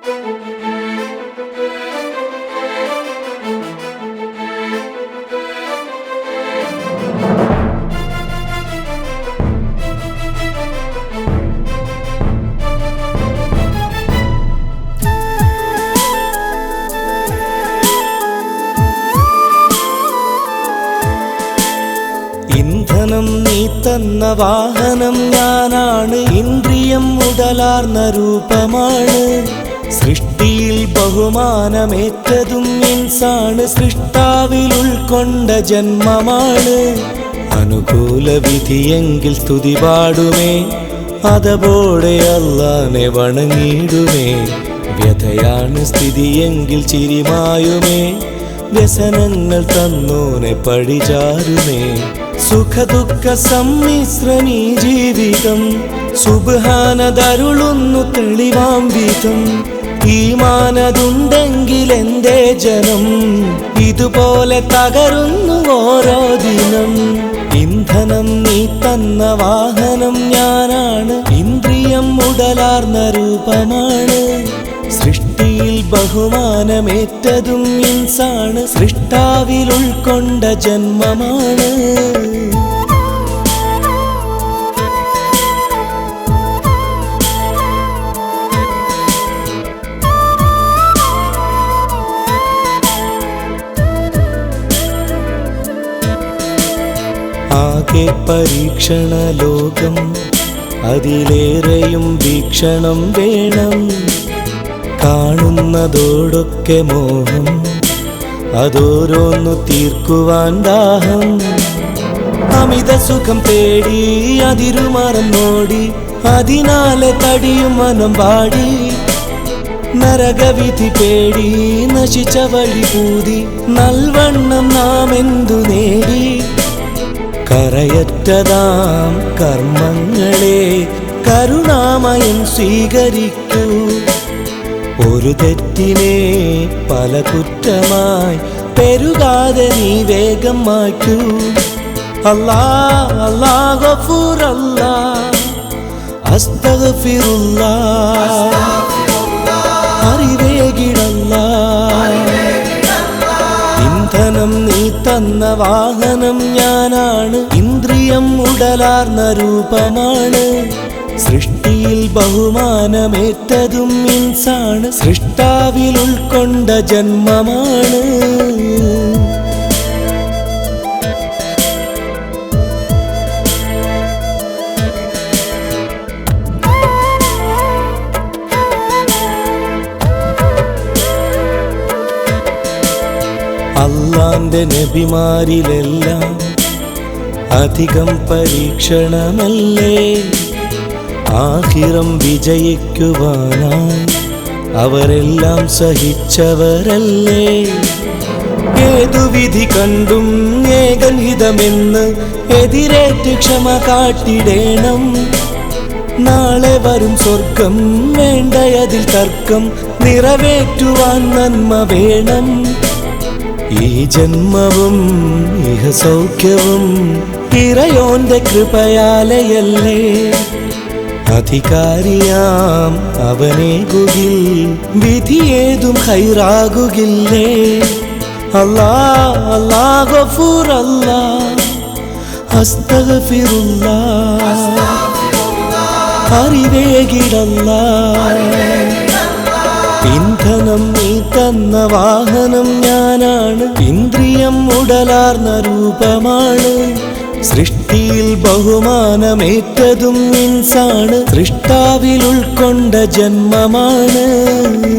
ഇന്ധനം നീ തന്ന വാഹനം ഞാനാണ് ഇന്ദ്രിയം ഉടലാർന്ന രൂപമാണ് സൃഷ്ടിയിൽ ബഹുമാനമേറ്റതും ഇൻസാണ് സൃഷ്ടാവിൽ ഉൾക്കൊണ്ട ജന്മമാണ് അനുകൂല വിധിയെങ്കിൽ സ്തുതി പാടുമേ അതപോടെ അല്ലാനെ വണങ്ങിയിടുമേ വ്യഥയാണ് സ്ഥിതിയെങ്കിൽ ചിരിമായുമേ വ്യസനങ്ങൾ തന്നോനെ പഴിചാരുമേ സുഖദുഃഖ സമ്മിശ്രണീ ജീവിതം സുബാനതരുളുന്നു തെളിവാം വിധം ഈ മാനതുണ്ടെങ്കിൽ എന്റെ ജനം ഇതുപോലെ തകരുന്നു ഓരോ ദിനം ഇന്ധനം നീ തന്ന വാഹനം ഞാനാണ് ഇന്ദ്രിയം ഉടലാർന്ന രൂപമാണ് സൃഷ്ടിയിൽ ബഹുമാനമേറ്റതും ഇൻസാണ് സൃഷ്ടാവിൽ ഉൾക്കൊണ്ട ജന്മമാണ് ആകെ പരീക്ഷണ ലോകം അതിലേറെയും വീക്ഷണം വേണം കാണുന്നതോടൊക്കെ മോഹം അതോരോന്നു തീർക്കുവാൻ ദാഹം അമിത സുഖം തേടി അതിരുമറന്നോടി അതിനാലെ തടിയും മനം പാടി നരകവിധി പേടി നശിച്ച വഴി പൂതി നൽവണ്ണം നാം എന്തു നേടി കറയറ്റതാം കർമ്മങ്ങളെ കരുണാമയം സ്വീകരിക്കൂ ഒരു തെറ്റിനെ പല കുറ്റമായി പെരുകാതെ നീ വേഗം മായ്ക്കൂ അല്ലാ അല്ലാ ഗഫൂർ അല്ലാ അസ്തഗ്ഫിറുല്ലാ അറിവേകിടല്ല ഇന്ധനം നീ തന്ന വാഹനം ഞാനാണ് ഇന്ദ്രിയം ഉടലാർന്ന രൂപമാണ് സൃഷ്ടിയിൽ ബഹുമാനമേറ്റതും ഇൻസാണ് സൃഷ്ടാവിൽ ഉൾക്കൊണ്ട ജന്മമാണ് അള്ളാന്റെ നബിമാരിലെല്ലാം അധികം പരീക്ഷണമല്ലേ ആഹിറം വിജയിക്കുവാനായി അവരെല്ലാം സഹിച്ചവരല്ലേ ഏതു വിധി കണ്ടും ഏകൻഹിതമെന്ന് എതിരേറ്റ് ക്ഷമ കാട്ടിടേണം നാളെ വരും സ്വർഗം വേണ്ടയതിൽ തർക്കം നിറവേറ്റുവാൻ നന്മ വേണം ഈ ജന്മവും ഇഹ സൗഖ്യവും ഇറയോന്റെ കൃപയാലയല്ലേ അധികാരിയാം അവനേകുകിൽ വിധിയേതും ഹൈറാകുകില്ലേ അല്ലാ അല്ലാ ഗഫൂർ അല്ലാ അസ്തഗ്ഫിറുല്ലാ അറിവേകിടല്ല ഇന്ധനം നീ തന്ന വാഹനം ഞാനാണ് ഇന്ദ്രിയം ഉടലാർന്ന രൂപമാണ് സൃഷ്ടിയിൽ ബഹുമാനമേറ്റതും ഇൻസാണ് സൃഷ്ടാവിൽ ഉൾക്കൊണ്ട ജന്മമാണ്